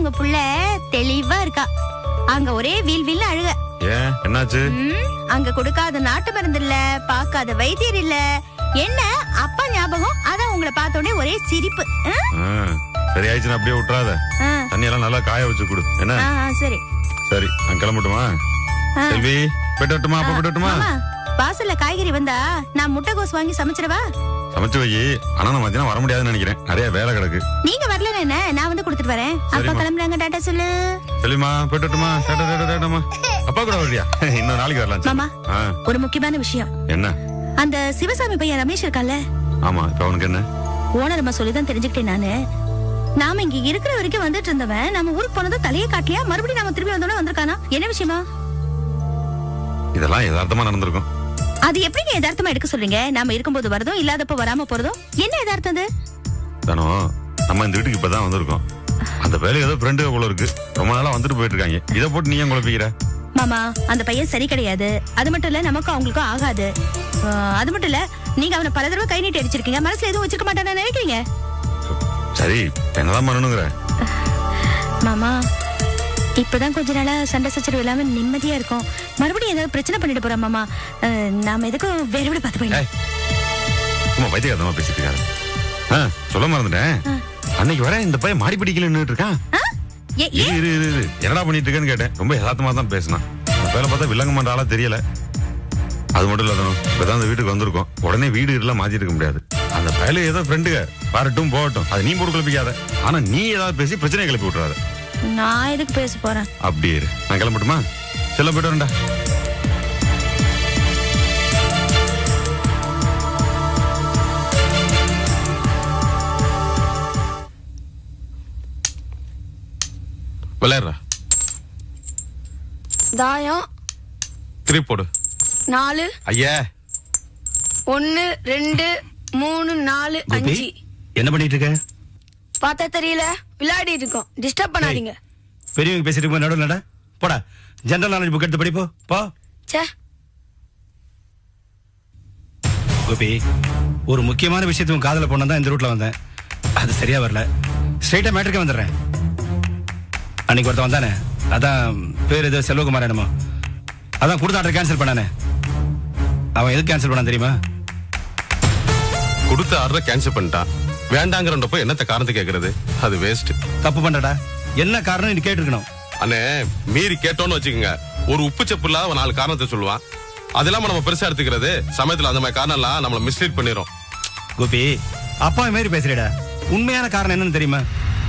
நம்ம புள்ள தெளிவா இருக்கா அங்க ஒரே வீல் வீல் அழுக ஏன் என்னாச்சு ம், அங்க கொடுக்காத நாட்டு மருந்து இல்ல பாக்காத வைத்தியர் இல்ல என்ன அப்பா ஞாபகம் அதான் உங்களை பார்த்த உடனே ஒரே சிரிப்பு ம்? ஆ, சரி ஆயிடுச்சுன்னா அப்படியே விட்டுறாத ஆ, தண்ணியெல்லாம் நல்லா காய வச்சு கொடு என்ன ஆ, ஆ, சரி சரி நான் கிளம்பட்டுமா ஆ. செல்வி போயிட்டு வரட்டுமா அப்ப போயிட்டு வரட்டுமா மாமா வாசல்ல காய்கறி வந்தா நான் முட்டைகோஸ் வாங்கி சமைச்சிடவா சமைச்சு வை ஆனா நான் மத்தியானம் வர முடியாதுன்னு நினைக்கிறேன் நிறைய வேலை கிடக்கு நீங்க வரல என்ன நான் வந்து கொடுத்துட்டு வரேன் அப்பா சரிம்மா. கிளம்புறாங்க டாட்டா சொல்லு செல்விமா போயிட்டு வரட்டுமா டாடா, டாடா, டாடாம்மா. அப்பா கூட வரியா இன்னும் நாளைக்கு வரலாம் சரி. மாமா. ஆ, ஒரு முக்கியமான விஷயம் என்ன அந்த சிவசாமி பையன் ரமேஷ் இருக்கான்ல ஆமா இப்ப அவனுக்கு என்ன ஓனர் அம்மா சொல்லி தான் தெரிஞ்சுக்கிட்டேன் நானு நாம இங்க இருக்கிற வரைக்கும் வந்துட்டு இருந்தவன் நம்ம ஊருக்கு போனதும் தலையே காட்டலையா மறுபடியும் நாம திரும்பி வந்தோட வந்திருக்கானா என்ன விஷயமா இதெல்லாம் யதார்த்தமா நடந்திருக்கும் அது எப்படிங்க யதார்த்தமா எடுக்க சொல்றீங்க நாம இருக்கும்போது வரதும் இல்லாதப்ப வராம போறதும் என்ன யதார்த்தம் அது தானோ நம்ம இந்த வீட்டுக்கு இப்பதான் வந்திருக்கோம் அந்த வேலை ஏதோ ஃப்ரெண்டு போல இருக்கு ரொம்ப நாளா வந்துட்டு போயிட்டு இருக்காங்க இதை போட்டு நீ ஏன் குழப்பிக்கிற மாமா அந்த பையன் சரி கிடையாது அது மட்டும் இல்ல நமக்கும் அவங்களுக்கும் ஆகாது ஆஹ், அது மட்டும் இல்ல நீங்க அவனை பல தடவை கை நீட்டி அடிச்சிருக்கீங்க மனசுல எதுவும் வச்சிருக்க மாட்டான்னு நினைக்கிறீங்க சரி என்னதான் பண்ணணுங்கிற மாமா இப்பதான் கொஞ்ச நாளா சண்டை சச்சரவு இல்லாம நிம்மதியா இருக்கும் மறுபடியும் ஏதாவது பிரச்சனை பண்ணிட்டு போறோம் மாமா அஹ், நாம எதுக்கும் வேற விட பார்த்து போயிடலாம் ஏய், சும்மா வைத்தியகாரமா பேசிட்டு இருக்காரு ஆ, சொல்ல மறந்துட்டேன் அன்னைக்கு வர இந்த பையன் மாடி பிடிக்கல நின்னுட்டு இருக்கான் ஆ? ஏ- இரு இரு இரு இரு. என்னடா பண்ணிட்டு இருக்கேன்னு கேட்டேன் ரொம்ப யதார்த்தமா தான் பேசினான் அந்த பேரை பார்த்தா வில்லங்க மாட்ட ஆளா தெரியல அது மட்டும் இல்ல தனம் இப்பதான் அந்த வீட்டுக்கு வந்திருக்கோம் உடனே வீடு எல்லாம் மாத்திட்டு இருக்க முடியாது அந்த பயல ஏதோ ஃப்ரெண்டுக வரட்டும் போகட்டும் அது நீ போட்டு கிளப்பிக்காத ஆனா நீ ஏதாவது பேசி பிரச்சனை கிளப்பி விட்டுறாத நான் எதுக்கு பேச போறேன் அப்படியே இரு. நான் கிளம்பட்டுமா செல்ல போயிட்டு வரேன்டா விளையாடுறா தாயம் திருப்பி போடு நாலு ஐயா ஒன்னு ரெண்டு மூணு நாலு கோபி அஞ்சு என்ன பண்ணிட்டு இருக்க பார்த்தா தெரியல விளையாடி இருக்கோம் டிஸ்டர்ப் பண்ணாதீங்க பெரியவங்க பேசிட்டு இருக்கும்போது நடுவில் நட போடா ஜெனரல் நாலேஜ் புக் எடுத்து படிப்போ போ ச்சே கோபி ஒரு முக்கியமான விஷயத்தை உன் காதல போனா தான் இந்த ரூட்ல வந்தேன் அது சரியா வரல ஸ்ட்ரைட்டா மேட்ருக்கே வந்துடுறேன் அன்னைக்கு ஒருத்தன் வந்தானே அதான் பேர் ஏதோ செல்வகுமார் என்னமோ அதான் கொடுத்த ஆர்டர் கேன்சல் பண்ணானே அவன் எதுக்கு கேன்சல் பண்ணான் தெரியுமா கொடுத்த ஆர்டரை கேன்சல் பண்ணிட்டான் வேண்டாங்கிறப்ப என்னத்த காரணத்தை கேக்குறது அது வேஸ்ட் தப்பு பண்றடா என்ன காரணம் நீ கேட்டிருக்கணும் அண்ணே மீறி கேட்டோம்னு வச்சுக்கோங்க ஒரு உப்பு செப்பு இல்லாத ஒரு நாலு காரணத்தை சொல்லுவான் அது இல்லாம நம்ம பெருசா எடுத்துக்கிறது சமயத்துல அந்த மாதிரி காரணம் எல்லாம் நம்மள மிஸ்லீட் பண்ணிரும் கோபி அப்பா மாரி பேசுறேடா உண்மையான காரணம் என்னன்னு தெரியுமா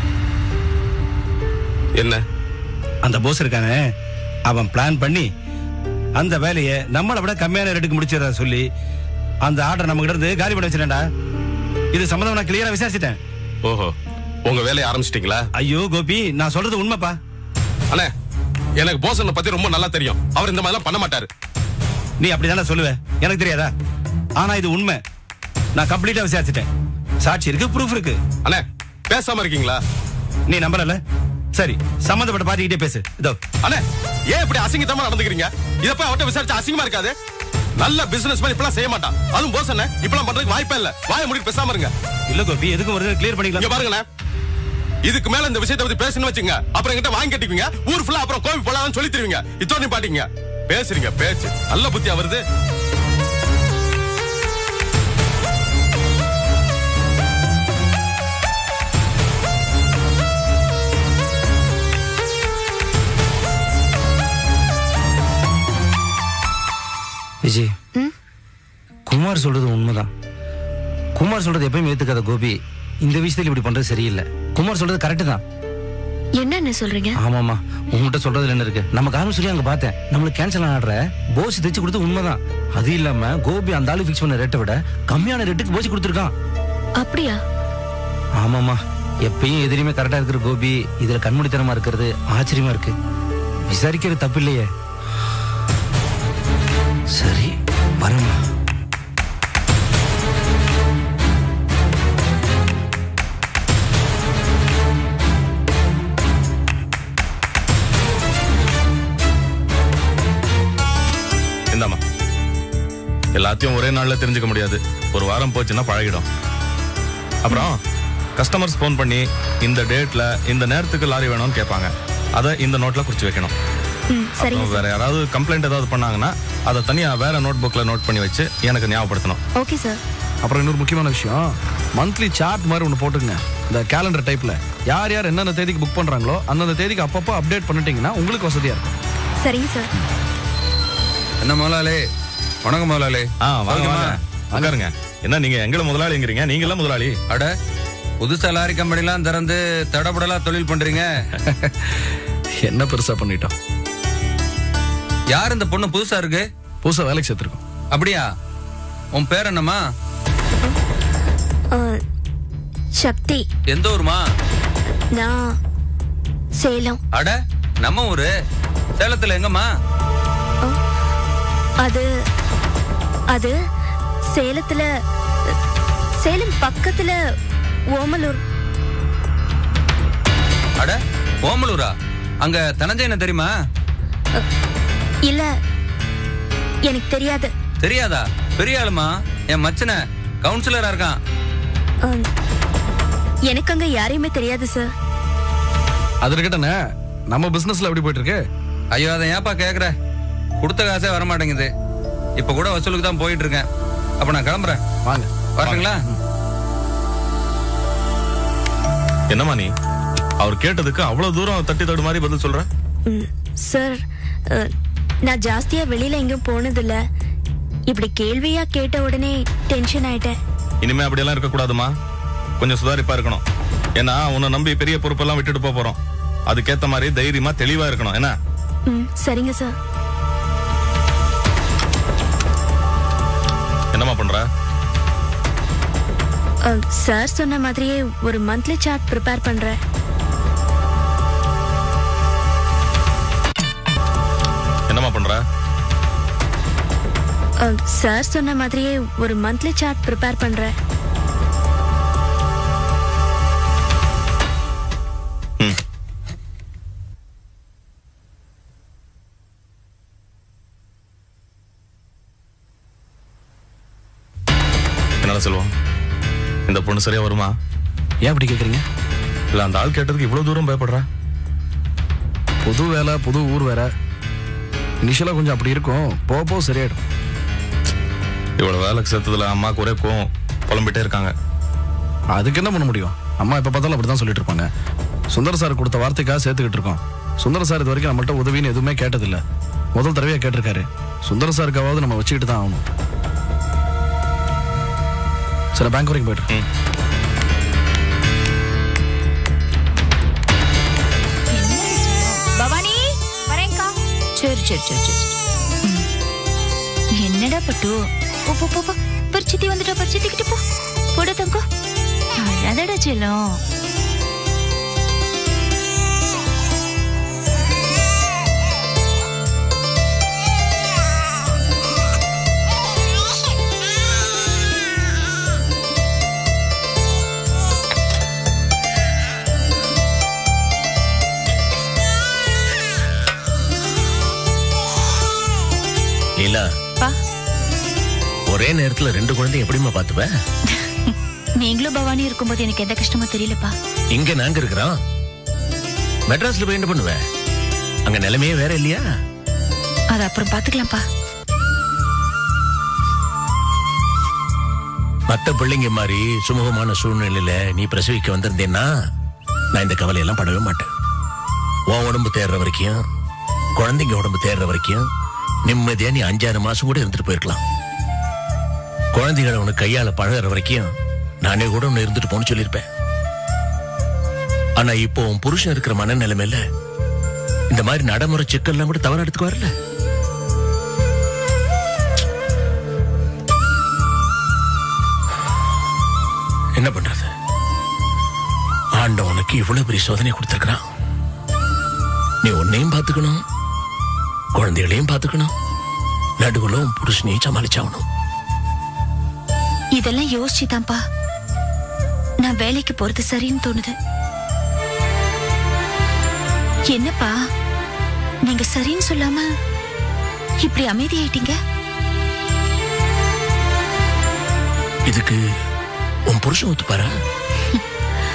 என்ன அந்த போஸ் இருக்கானே அவன் பிளான் பண்ணி அந்த வேலையை நம்மளை விட கம்மியான ரேட்டுக்கு முடிச்சிடறா சொல்லி அந்த ஆர்டர் நம்ம கிட்ட இருந்து காலி பண்ண வச்சிட்டேன்டா இது சம்மந்தம் நான் கிளியரா விசாரிச்சிட்டேன் ஓஹோ உங்க வேலையை ஆரம்பிச்சிட்டீங்களா ஐயோ கோபி நான் சொல்றது உண்மைப்பா அண்ணே எனக்கு போசனை பத்தி ரொம்ப நல்லா தெரியும் அவர் இந்த மாதிரிலாம் பண்ண மாட்டாரு நீ அப்படிதானே சொல்லுவ எனக்கு தெரியாதா ஆனா இது உண்மை நான் கம்ப்ளீட்டா விசாரிச்சிட்டேன் சாட்சி இருக்கு ப்ரூஃப் இருக்கு அண்ணே பேசாம இருக்கீங்களா நீ நம்பலல சரி சம்மந்தப்பட்ட பாட்டிக்கிட்டே பேசு இதோ அண்ணே ஏன் இப்படி அசிங்கத்தமா நடந்துக்கிறீங்க இத போய் அவட்ட விசாரிச்சு அசிங்கமா இருக்காது நல்ல பிசினஸ் மேன் இப்பெல்லாம் செய்ய மாட்டான் அதுவும் போஸ் அண்ணே இப்பெல்லாம் பண்றதுக்கு வாய்ப்பே இல்ல வாய மூடி பேசாம இருங்க இல்ல கோபி எதுக்கும் வருது கிளியர் இங்க பண்ணிக்கலாம் பாருங்கண்ணே இதுக்கு மேல இந்த விஷயத்தை பத்தி பேசணும்னு வச்சுங்க அப்புறம் என்கிட்ட வாங்கி கட்டிக்குவீங்க ஊர் ஃபுல்லா அப்புறம் கோவில் போலாம்னு சொல்லி தருவீங்க இத்தோட பாட்டீங்க பேசுறீங்க பேச்சு நல்ல புத்தியா வருது விஜய் குமார் சொல்றது உண்மைதான் குமார் சொல்றது எப்பயும் ஏத்துக்காத கோபி இந்த விஷயத்துல இப்படி பண்றது சரியில்லை குமார் சொல்றது கரெக்ட் தான் என்னன்னு சொல்றீங்க ஆமாமா உங்ககிட்ட சொல்றதுல என்ன இருக்கு நம்ம காரணம் சொல்லி அங்க பார்த்தேன் நம்மளுக்கு கேன்சல் ஆடுற போஸ் தைச்சு கொடுத்து உண்மைதான் அது இல்லாம கோபி அந்த ஆளு ஃபிக்ஸ் பண்ண ரேட்டை விட கம்மியான ரேட்டுக்கு போஸ் கொடுத்துருக்கான் அப்படியா ஆமாமா எப்பயும் எதிரியுமே கரெக்டா இருக்கிற கோபி இதுல கண்மூடித்தனமா இருக்கிறது ஆச்சரியமா இருக்கு விசாரிக்கிறது தப்பு இல்லையே சரி வரமா இந்தாம்மா எல்லாத்தையும் ஒரே நாள்ல தெரிஞ்சுக்க முடியாது ஒரு வாரம் போச்சுன்னா பழகிடும் அப்புறம் கஸ்டமர்ஸ் ஃபோன் பண்ணி இந்த டேட்ல இந்த நேரத்துக்கு லாரி வேணும்னு கேட்பாங்க அதை இந்த நோட்ல குறிச்சு வைக்கணும் ம் சரிங்க அப்புறம் வேற யாராவது கம்ப்ளைண்ட் ஏதாவது பண்ணாங்கன்னா அதை தனியா வேற நோட் புக்ல நோட் பண்ணி வச்சு எனக்கு ஞாபகப்படுத்தணும் ஓகே சார் அப்புறம் இன்னொரு முக்கியமான விஷயம் மந்த்லி சார்ட் மாதிரி ஒன்று போட்டுங்க இந்த கேலண்டர் டைப்ல யார் யார் என்னென்ன தேதிக்கு புக் பண்றாங்களோ அந்தந்த தேதிக்கு அப்பப்போ அப்டேட் பண்ணிட்டீங்கன்னா உங்களுக்கு வசதியா இருக்கும் சரிங்க சார் என்ன முதலாளி வணக்கம் முதலாளி ஆ வாங்க சௌக்கியமா? வாங்க உட்காருங்க என்ன நீங்க எங்களை முதலாளிங்கிறீங்க நீங்க எல்லாம் முதலாளி அட புதுசா லாரி கம்பெனிலாம் திறந்து தடபுடலா தொழில் பண்றீங்க என்ன பெருசா பண்ணிட்டோம் யார் இந்த பொண்ணு புதுசா இருக்கு புதுசா வேலைக்கு சேர்த்துருக்கோம் அப்படியா உன் பேர் என்னம்மா ஆ, சக்தி எந்த ஊருமா நான் சேலம் அட நம்ம ஊரு சேலத்துல எங்கம்மா அது அது சேலத்துல சேலம் பக்கத்துல ஓமலூர் அட ஓமலூரா அங்க தனஞ்சயன தெரியுமா அ, இல்ல எனக்கு தெரியாது தெரியாதா பெரிய ஆளுமா என் மச்சன கவுன்சிலரா இருக்கான் ஆ, எனக்கு அங்க யாரையுமே தெரியாது சார் அது இருக்கட்டனே நம்ம பிசினஸ்ல எப்படி போயிட்டு இருக்கு ஐயோ அதை ஏன்பா கேக்குற கொடுத்த காசே வர மாட்டேங்குது இப்ப கூட வசூலுக்கு தான் போயிட்டு இருக்கேன் அப்ப நான் கிளம்புறேன் வாங்க வரட்டுங்களா என்னம்மா நீ அவர் கேட்டதுக்கு அவ்வளவு தூரம் தட்டி தடு மாதிரி பதில் சொல்ற ம், சார் அ, நான் ஜாஸ்தியா வெளியில எங்கேயும் போனதில்ல இப்படி கேள்வியா கேட்ட உடனே டென்ஷன் ஆயிட்டேன் இனிமே அப்படியெல்லாம் இருக்க கூடாதுமா கொஞ்சம் சுதாரிப்பா இருக்கணும் ஏன்னா உன்னை நம்பி பெரிய பொறுப்பெல்லாம் விட்டுட்டு போப் போறோம் அதுக்கேத்த மாதிரி தைரியமா தெளிவா இருக்கணும் என்ன ம் சரிங்க சார் என்னம்மா பண்ற அ, சார் சொன்ன மாதிரியே ஒரு மந்த்லி சார்ட் ப்ரிப்பேர் பண்றேன் என்னம்மா பண்ற அ, சார் சொன்ன மாதிரியே ஒரு மந்த்லி சார்ட் ப்ரிப்பேர் பண்றேன் ம். என்னடா செல்வம் இந்த பொண்ணு சரியா வருமா ஏன் அப்படி கேக்குறீங்க இல்ல அந்த ஆள் கேட்டதுக்கு இவ்வளவு தூரம் பயப்படுறா புது வேலை புது ஊர் வேற இனிஷியலா கொஞ்சம் அப்படி இருக்கும் போக போக சரியாயிடும் இவ்வளவு வேலைக்கு சேர்த்ததுல அம்மாக்கு ஒரே கோவம் புலம்பிட்டே இருக்காங்க அதுக்கு என்ன பண்ண முடியும் அம்மா எப்ப பார்த்தாலும் அப்படிதான் சொல்லிட்டு இருப்பாங்க சுந்தர சார் கொடுத்த வார்த்தைக்காக சேர்த்துக்கிட்டு இருக்கோம் சுந்தர சார் இது வரைக்கும் நம்மள்ட்ட உதவின்னு எதுவுமே கேட்டதில்ல முதல் தடவையா கேட்டிருக்காரு சுந்தர சாருக்காவது நம்ம வச்சுக்கிட்டு தான் ஆகணும் சரி பேங்க் வரைக்கும் போயிட்டு ம். பவானி வரேன்க்கா சரி சரி சரி சரி ம். என்னடா பட்டு போ போ போ போ பரிச்சித்தி வந்துட்டா பரிச்சித்திக்கிட்டு போ போட தங்கோ அழாதடா செல்லம் லீலா பா ஒரே நேரத்துல ரெண்டு குழந்தை எப்படிம்மா பாத்துப்ப நீங்களும் பவானி இருக்கும்போது எனக்கு எந்த கஷ்டமும் தெரியலப்பா இங்க நாங்க இருக்கிறோம் மெட்ராஸ்ல போய் என்ன பண்ணுவ அங்க நிலைமையே வேற இல்லையா அது அப்புறம் பாத்துக்கலாம்ப்பா மத்த பிள்ளைங்க மாதிரி சுமூகமான சூழ்நிலையில நீ பிரசவிக்க வந்திருந்தேன்னா நான் இந்த கவலையெல்லாம் படவே மாட்டேன் உன் உடம்பு தேர்ற வரைக்கும் குழந்தைங்க உடம்பு தேர்ற வரைக்கும் நிம்மதியா நீ அஞ்சாறு மாசம் கூட இருந்துட்டு போயிருக்கலாம் குழந்தைகளை உனக்கு கையால பழகுற வரைக்கும் நானே கூட உன்னை இருந்துட்டு போன்னு சொல்லியிருப்பேன் ஆனா இப்போ உன் புருஷன் இருக்கிற மனநிலைமையில இந்த மாதிரி நடைமுறை சிக்கல்லாம் கூட தவறு எடுத்துக்கு வரல என்ன பண்றது ஆண்டவனுக்கு இவ்வளவு பெரிய சோதனை கொடுத்திருக்கிறான் நீ உன்னையும் பார்த்துக்கணும் குழந்தைகளையும் பார்த்துக்கணும் நடுவுல உன் புருஷனையும் சமாளிச்சாகணும் இதெல்லாம் யோசிச்சுதான்ப்பா நான் வேலைக்கு போறது சரின்னு தோணுது என்னப்பா நீங்க சரின்னு சொல்லாம இப்படி அமைதியாயிட்டீங்க இதுக்கு உன் புருஷன் ஒத்துப்பாரா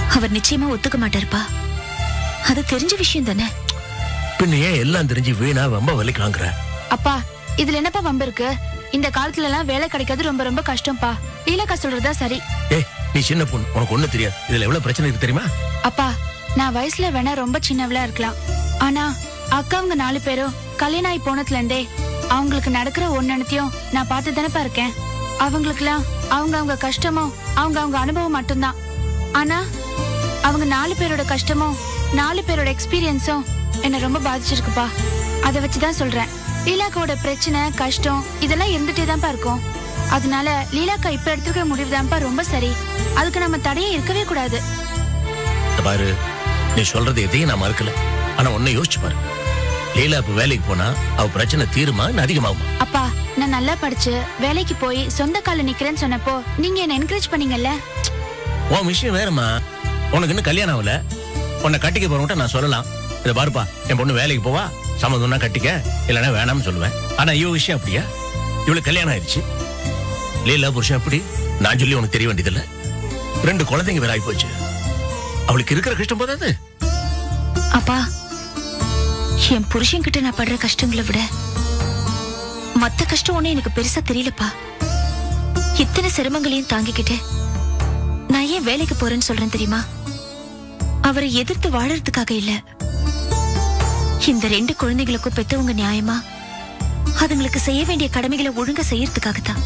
அவர் நிச்சயமா ஒத்துக்க மாட்டாருப்பா அது தெரிஞ்ச விஷயம் தானே பின்ன ஏன் எல்லாம் தெரிஞ்சு வீணா ரொம்ப வலிக்காங்கிற அப்பா இதுல என்னப்பா வம்பு இருக்கு இந்த காலத்துல எல்லாம் வேலை கிடைக்கிறது ரொம்ப ரொம்ப கஷ்டம்ப்பா லீலாக்கா சொல்றதா சரி ஏய் நீ சின்ன பொண்ணு உனக்கு ஒண்ணு தெரியாது இதுல எவ்வளவு பிரச்சனை இருக்கு தெரியுமா அப்பா நான் வயசுல வேணா ரொம்ப சின்னவளா இருக்கலாம் ஆனா அக்காவங்க நாலு பேரும் கல்யாணம் ஆகி போனதுல இருந்தே அவங்களுக்கு நடக்கிற ஒன்னத்தையும் நான் பார்த்து தானப்பா இருக்கேன் அவங்களுக்குலாம் அவங்க அவங்க கஷ்டமும் அவங்க அவங்க அனுபவம் மட்டும்தான் ஆனா அவங்க நாலு பேரோட கஷ்டமும் நாலு பேரோட எக்ஸ்பீரியன்ஸும் என்ன ரொம்ப பாதிச்சிருக்குப்பா அதை வச்சுதான் சொல்றேன் லீலாக்காவோட பிரச்சனை கஷ்டம் இதெல்லாம் இருந்துட்டே தான்ப்பா இருக்கும் அதனால லீலாக்கா இப்ப எடுத்துக்கிற முடிவு தான்ப்பா ரொம்ப சரி அதுக்கு நம்ம தடையே இருக்கவே கூடாது இந்த பாரு நீ சொல்றது எதையும் நான் மறுக்கல ஆனா ஒன்னும் யோசிச்சு பாரு லீலா இப்ப வேலைக்கு போனா அவ பிரச்சனை தீருமா இல்ல அதிகமாகுமா அப்பா நான் நல்லா படிச்சு வேலைக்கு போய் சொந்த கால நிக்கிறேன்னு சொன்னப்போ நீங்க என்ன என்கரேஜ் பண்ணீங்கல்ல உன் விஷயம் வேறம்மா உனக்கு இன்னும் கல்யாணம் ஆகல உன்னை கட்டிக்க போறவன்ட்ட நான் சொல்லலாம் இதை பாருப்பா என் பொண்ணு வேலைக்கு போவா சம்மந்தம்னா கட்டிக்க இல்லைன்னா வேணாம்னு சொல்லுவேன் ஆனா இவ விஷயம் அப்படியா இவளுக்கு கல்யாணம் ஆயிடுச்சு லீலா புருஷன் அப்படி நான் சொல்லி உனக்கு தெரிய வேண்டியதில்ல ரெண்டு குழந்தைங்க வேற ஆயிப்போச்சு அவளுக்கு இருக்கிற கஷ்டம் போதாது அப்பா என் புருஷன் கிட்ட நான் படுற கஷ்டங்களை விட மத்த கஷ்டம் ஒண்ணு எனக்கு பெருசா தெரியலப்பா இத்தனை சிரமங்களையும் தாங்கிக்கிட்டு நான் ஏன் வேலைக்கு போறேன்னு சொல்றேன் தெரியுமா அவரை எதிர்த்து வாழறதுக்காக இல்ல இந்த ரெண்டு குழந்தைகளுக்கும் பெத்தவங்க நியாயமா அதுங்களுக்கு செய்ய வேண்டிய கடமைகளை ஒழுங்கா செய்யறதுக்காக தான்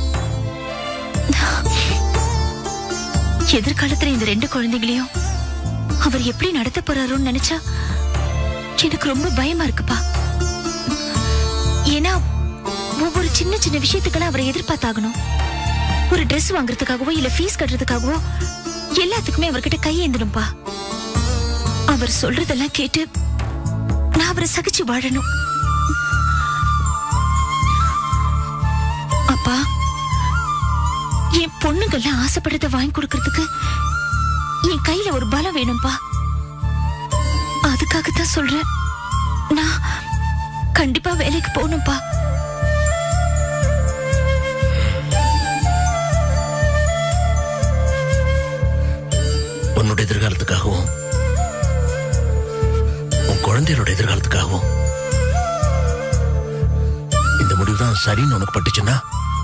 எதிர்காலத்துல இந்த ரெண்டு குழந்தைகளையும் அவர் எப்படி நடத்த போறாரோன்னு நினைச்சா எனக்கு ரொம்ப பயமா இருக்குப்பா ஏன்னா ஒவ்வொரு சின்ன சின்ன விஷயத்துக்கெல்லாம் அவரை எதிர்பார்த்தாகணும் ஒரு Dress வாங்குறதுக்காகவோ இல்ல ஃபீஸ் கட்டுறதுக்காகவோ எல்லாத்துக்குமே அவர்கிட்ட கையேந்தணும்பா அவர் சொல்றதெல்லாம் கேட்டு நான் அவரை சகிச்சு வாழணும் அப்பா என் பொண்ணுங்கெல்லாம் ஆசைப்படுறத வாங்கி கொடுக்கறதுக்கு என் கையில ஒரு பலம் வேணும்பா அதுக்காகத்தான் சொல்றேன் நான் கண்டிப்பா வேலைக்கு போகணும்பா உன்னோட எதிர்காலத்துக்காகவும் உன் குழந்தைகளோட எதிர்காலத்துக்காகவும் இந்த முடிவு தான் சரின்னு உனக்கு பட்டுச்சுன்னா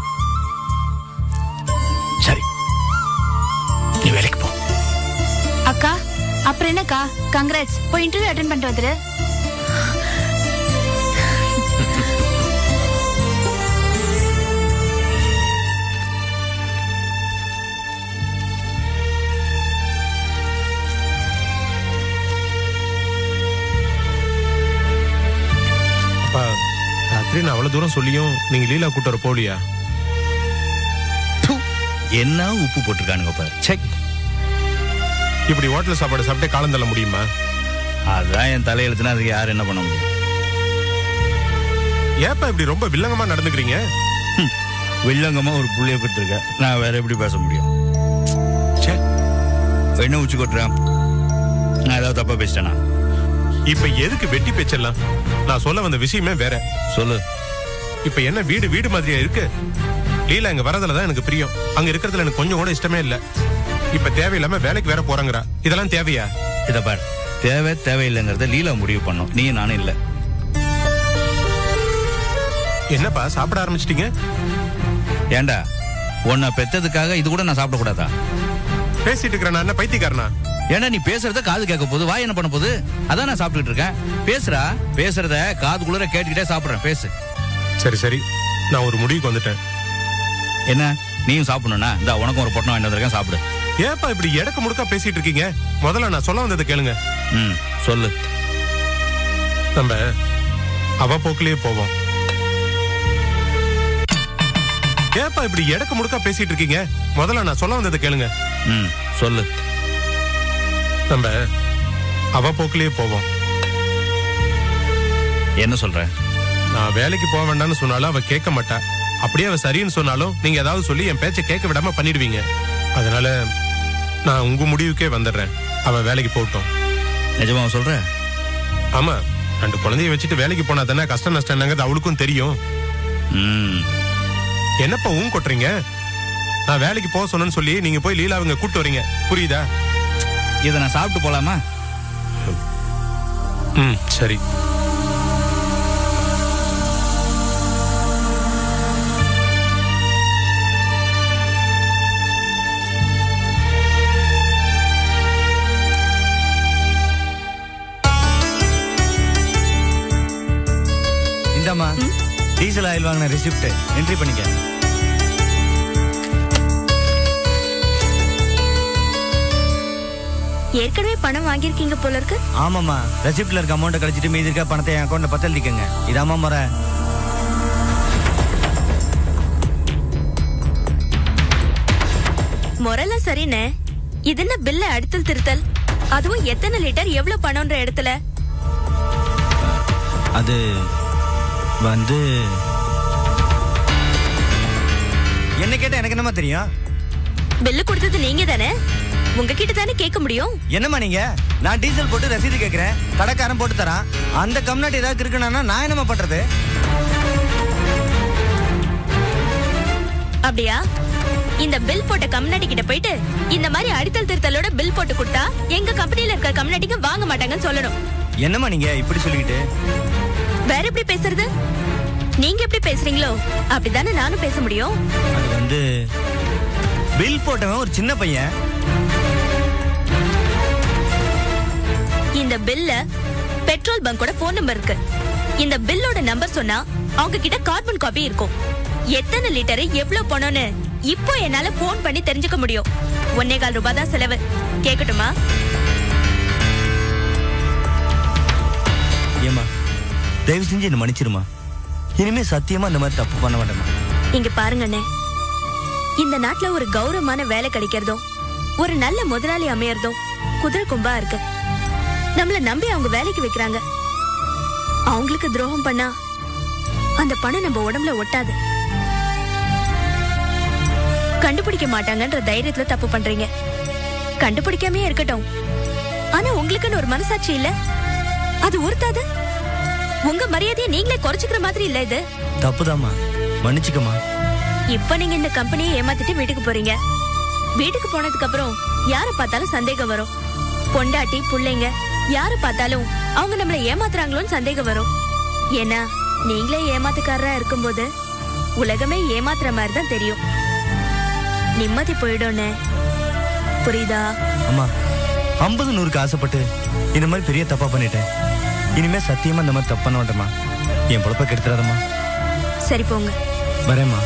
சரி நீ வேலைக்கு போ அக்கா அப்புறம் என்னக்கா கங்க்ராட்ஸ் போய் இன்டர்வியூ அட்டன் பண்ணிட்டு வந்துரு அப்பா ராத்திரி நான் அவ்வளவு தூரம் சொல்லியும் நீங்க லீலா கூட்டு வர போலியா என்ன உப்பு போட்டிருக்கானுங்க பாரு செக் இப்படி ஹோட்டல் சாப்பாடு சாப்பிட்டே காலம் தள்ள முடியுமா அதான் என் தலையெழுத்துனா அதுக்கு யார் என்ன பண்ண முடியும் ஏப்பா இப்படி ரொம்ப வில்லங்கமா நடந்துக்கிறீங்க வில்லங்கமா ஒரு புள்ளைய பெற்றிருக்க நான் வேற எப்படி பேச முடியும் என்ன உச்சி கொட்டுறேன் நான் ஏதாவது தப்பா பேசிட்டேனா இப்ப எதுக்கு வெட்டி பேச்சிடலாம் நான் சொல்ல வந்த விஷயமே வேற சொல்லு இப்ப என்ன வீடு வீடு மாதிரியா இருக்கு லீலா இங்க வரதுல தான் எனக்கு பிரியம் அங்க இருக்கிறதுல எனக்கு கொஞ்சம் கூட இஷ்டமே இல்ல இப்ப தேவையில்லாம வேலைக்கு வேற போறாங்கறா இதெல்லாம் தேவையா இத பார் தேவை தேவையில்லைங்கிறத லீலா முடிவு பண்ணும் நீ நானும் இல்ல என்னப்பா சாப்பிட ஆரம்பிச்சிட்டீங்க ஏண்டா உன்னை பெத்ததுக்காக இது கூட நான் சாப்பிடக்கூடாதா பேசிட்டு இருக்கிற நான் என்ன பைத்தியக்காரனா ஏன்னா நீ பேசுறத காது கேட்க போகுது வாய் என்ன பண்ண போகுது அதான் நான் சாப்பிட்டுட்டு இருக்கேன் பேசுறா பேசுறத காது குளிர கேட்டுக்கிட்டே சாப்பிடுறேன் பேசு சரி சரி நான் ஒரு முடிவுக்கு வந்துட்டேன் என்ன நீயும் சாப்பிடணும்னா இந்த உனக்கும் ஒரு பொட்டணம் வாங்கிட்டு வந்திருக்கேன் சாப்பிடு ஏப்பா இப்படி எடக்கு முடுக்கா பேசிட்டு இருக்கீங்க முதல்ல நான் சொல்ல வந்ததை கேளுங்க ம் சொல்லு நம்ம அவ போக்கிலேயே போவோம் ஏப்பா இப்படி எடக்கு முடுக்கா பேசிட்டு இருக்கீங்க முதல்ல நான் சொல்ல வந்ததை கேளுங்க ம் சொல்லு நம்ம அவ போக்கிலேயே போவோம் என்ன சொல்ற நான் வேலைக்கு போக வேண்டாம்னு சொன்னாலும் அவ கேட்க மாட்டா அப்படியே அவ சரின்னு சொன்னாலும் நீங்க ஏதாவது சொல்லி என் பேச்சை கேட்க விடாம பண்ணிடுவீங்க அதனால நான் உங்க முடிவுக்கே வந்துடுறேன் அவ வேலைக்கு போகட்டும் நிஜமா சொல்ற ஆமா ரெண்டு குழந்தைய வச்சுட்டு வேலைக்கு போனா தானே கஷ்டம் நஷ்டம் என்னங்கிறது அவளுக்கும் தெரியும் என்னப்பா ஊன் கொட்டுறீங்க நான் வேலைக்கு போக சொன்னேன்னு சொல்லி நீங்க போய் லீலாவுங்க கூட்டு வரீங்க புரியுதா இதை நான் சாப்பிட்டு போலாமா ம் சரி இந்தாம்மா டீசல் ஆயில் வாங்கின ரெசிப்ட் என்ட்ரி பண்ணிக்க ஏற்கனவே பணம் வாங்கியிருக்கீங்க போல இருக்கு ஆமாம்மா ரெசிப்ட்ல இருக்க அமௌண்ட்டை கழிச்சிட்டு மீதி இருக்க பணத்தை என் அக்கௌண்ட்ல பத்தஎழுதிக்கங்க இதாம்மா முறை முறைலாம் சரிண்ணே இது என்ன பில்ல அடுத்தல் திருத்தல் அதுவும் எத்தனை லிட்டர் எவ்வளவு பணம்ன்ற இடத்துல அது வந்து என்ன கேட்டா எனக்கு என்னமா தெரியும் பில்லு கொடுத்தது நீங்க தானே உங்ககிட்ட தானே கேட்க முடியும் என்னம்மா நீங்க நான் டீசல் போட்டு ரசீது கேட்கிறேன் கடைக்காரன் போட்டு தரான் அந்த கம்நாட்டு ஏதாவது இருக்குன்னா நான் என்னம்மா பண்றது அப்படியா இந்த பில் போட்ட கம்னாடி கிட்ட போயிட்டு இந்த மாதிரி அடித்தல் திருத்தலோட பில் போட்டு கொடுத்தா எங்க கம்பெனில இருக்க கம்னாட்டிக்கு வாங்க மாட்டாங்கன்னு சொல்லணும் என்னம்மா நீங்க இப்படி சொல்லிக்கிட்டு வேற எப்படி பேசுறது நீங்க எப்படி பேசுறீங்களோ அப்படிதானே நானும் பேச முடியும் அது வந்து பில் போட்டவன் ஒரு சின்ன பையன் இந்த பில்ல பெட்ரோல் பங்கோட போன் நம்பர் இருக்கு இந்த பில்லோட நம்பர் சொன்னா அவங்க கிட்ட கார்பன் காப்பி இருக்கும் எத்தனை லிட்டர் எவ்வளவு பணம்னு இப்போ என்னால போன் பண்ணி தெரிஞ்சுக்க முடியும் ஒன்னே கால் ரூபாய் தான் செலவு கேக்கட்டுமா ஏமா தயவு செஞ்சு என்ன மன்னிச்சிருமா இனிமே சத்தியமா இந்த மாதிரி தப்பு பண்ண மாட்டேமா இங்க பாருங்க அண்ணே இந்த நாட்டுல ஒரு கௌரவமான வேலை கிடைக்கிறதும் ஒரு நல்ல முதலாளி அமையறதும் குதிரை கும்பா இருக்கு நம்மள நம்பி அவங்க வேலைக்கு வைக்கிறாங்க அவங்களுக்கு துரோகம் பண்ணா அந்த பணம் நம்ம உடம்புல ஒட்டாது கண்டுபிடிக்க மாட்டாங்கன்ற தைரியத்துல தப்பு பண்றீங்க கண்டுபிடிக்காமயே இருக்கட்டும் ஆனா உங்களுக்குன்னு ஒரு மனசாட்சி இல்ல அது உறுத்தாது உங்க மரியாதையை நீங்களே குறைச்சுக்கிற மாதிரி இல்ல இது தப்புதாம்மா மன்னிச்சுக்கம்மா இப்ப நீங்க இந்த கம்பெனியை ஏமாத்திட்டு வீட்டுக்கு போறீங்க வீட்டுக்கு போனதுக்கு அப்புறம் யார பார்த்தாலும் சந்தேகம் வரும் பொண்டாட்டி புள்ளைங்க யார பார்த்தாலும் அவங்க நம்மள ஏமாத்துறாங்களோன்னு சந்தேகம் வரும் ஏன்னா நீங்களே ஏமாத்துக்காரரா இருக்கும்போது உலகமே ஏமாத்துற மாதிரி தான் தெரியும் நிம்மதி போயிடும்னே புரியுதா அம்மா ஐம்பது நூறுக்கு ஆசைப்பட்டு இந்த மாதிரி பெரிய தப்பா பண்ணிட்டேன் இனிமே சத்தியமா இந்த மாதிரி தப்பு பண்ண மாட்டேம்மா என் பொழப்ப கெடுத்துறாதம்மா சரி போங்க வரேம்மா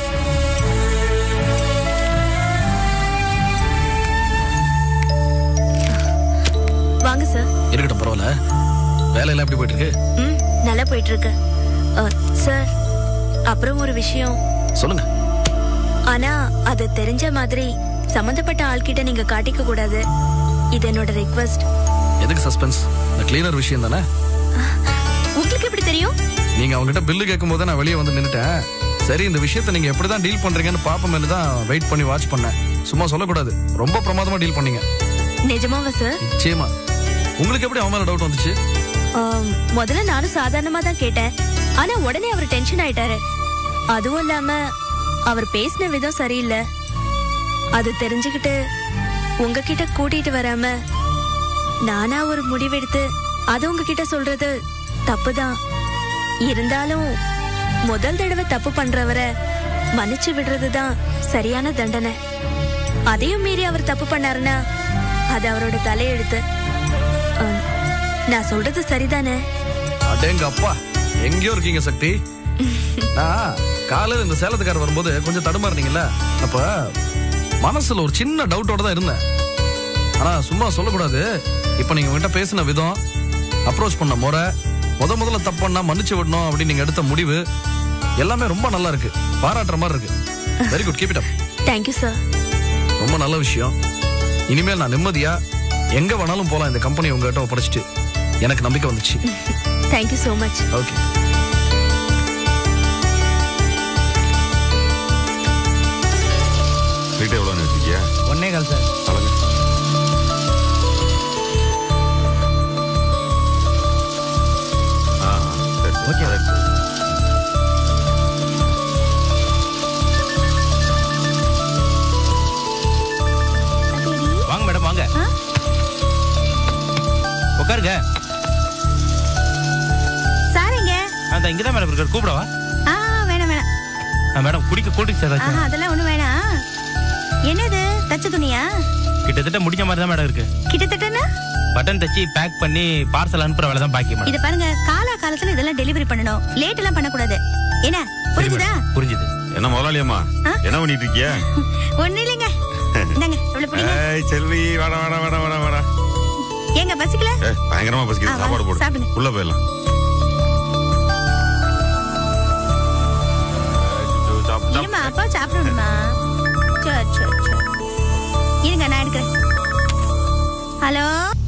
வாங்க சார் இருக்கட்டும் பரவாயில்ல வேலையெல்லாம் எப்படி போயிட்டு இருக்கு ம் நல்லா போயிட்டு இருக்கு அஹ், சார் அப்புறம் ஒரு விஷயம் சொல்லுங்க ஆனா அது தெரிஞ்ச மாதிரி சம்பந்தப்பட்ட ஆள்கிட்ட நீங்க காட்டிக்க கூடாது இது என்னோட ரெக்வஸ்ட் எதுக்கு சஸ்பென்ஸ் இந்த கிளீனர் விஷயம் தானே உங்களுக்கு எப்படி தெரியும் நீங்க அவங்ககிட்ட பில்லு கேட்கும் போது நான் வெளியே வந்து நின்னுட்டேன் சரி இந்த விஷயத்தை நீங்க எப்படி தான் டீல் பண்றீங்கன்னு பாப்போம் தான் வெயிட் பண்ணி வாட்ச் பண்ணேன் சும்மா சொல்லக்கூடாது ரொம்ப பிரமாதமா டீல் பண்ணீங்க நிஜமாவா சார் நிச்சயமா உங்களுக்கு எப்படி அவன் மேல டவுட் வந்துச்சு ஆம், முதல்ல நானும் சாதாரணமா தான் கேட்டேன் ஆனா உடனே அவர் டென்ஷன் ஆயிட்டாரு அதுவும் இல்லாம அவர் பேசின விதம் சரியில்லை அது தெரிஞ்சுக்கிட்டு உங்ககிட்ட கூட்டிட்டு வராம நானா ஒரு முடிவெடுத்து அது உங்ககிட்ட சொல்றது தப்புதான் இருந்தாலும் முதல் தடவை தப்பு பண்றவரை மன்னிச்சு விடுறதுதான் சரியான தண்டனை அதையும் மீறி அவர் தப்பு பண்ணாருன்னா அது அவரோட தலையெழுத்து ஆம், நான் சொல்றது சரிதானே அடேங்க அப்பா எங்கேயோ இருக்கீங்க சக்தி நான் காலையில இந்த சேலத்துக்காரர் வரும்போது கொஞ்சம் தடுமாறுனீங்கல்ல அப்ப மனசுல ஒரு சின்ன டவுட்டோட தான் இருந்தேன் ஆனா சும்மா சொல்லக்கூடாது இப்ப நீங்க உங்ககிட்ட பேசின விதம் அப்ரோச் பண்ண முறை முத முதல்ல தப்பு பண்ணா மன்னிச்சு விடணும் அப்படின்னு நீங்க எடுத்த முடிவு எல்லாமே ரொம்ப நல்லா இருக்கு பாராட்டுற மாதிரி இருக்கு very good keep it up thank you sir ரொம்ப நல்ல விஷயம் இனிமேல் நான் நிம்மதியா எங்க வேணாலும் போலாம் இந்த கம்பெனி உங்ககிட்ட ஒப்படைச்சிட்டு எனக்கு நம்பிக்கை வந்துச்சு தேங்க்யூ so மச் ஓகே வீட்டை எவ்வளோ வச்சிருக்கியா ஒன்னே கால் சார் அழகு ஆ சரி ஓகே வாங்க மேடம் வாங்க அந்த இங்கதான் மேடம் இருக்காரு கூப்பிடவா ஆ வேணாம் வேணாம் ஆ, மேடம் குடிக்க கூட்டிட்டு ஆஹா ஏதாச்சும் அதெல்லாம் ஒண்ணு வேணாம் என்னது தச்ச துணியா கிட்டத்தட்ட முடிஞ்ச மாதிரி தான் மேடம் இருக்கு கிட்டத்தட்டனா பட்டன் தச்சு பேக் பண்ணி பார்சல் அனுப்புற வேலை தான் பாக்கி இத மேடம் பாருங்க காலா காலத்துல இதெல்லாம் டெலிவரி பண்ணணும் லேட் எல்லாம் பண்ணக்கூடாது என்ன புரிஞ்சுதா புரிஞ்சுது என்ன முதலாளி அம்மா என்ன பண்ணிட்டு இருக்கிய ஒண்ணு இல்லைங்க இந்தாங்க இவ்வளவு பிடிங்க ஏய் செல்வி வாடா வாடா வாடா வாடா வாடா ஏங்க பசிக்கல ஏய் பயங்கரமா ஆ, பசிக்குது வாங்க, சாப்பாடு போடு சாப்பிடுங்க. உள்ள போயிடலாம் இருமா அப்பா சாப்பிடணுமா சரி சரி சரி இருங்க நான் எடுக்கிறேன் ஹலோ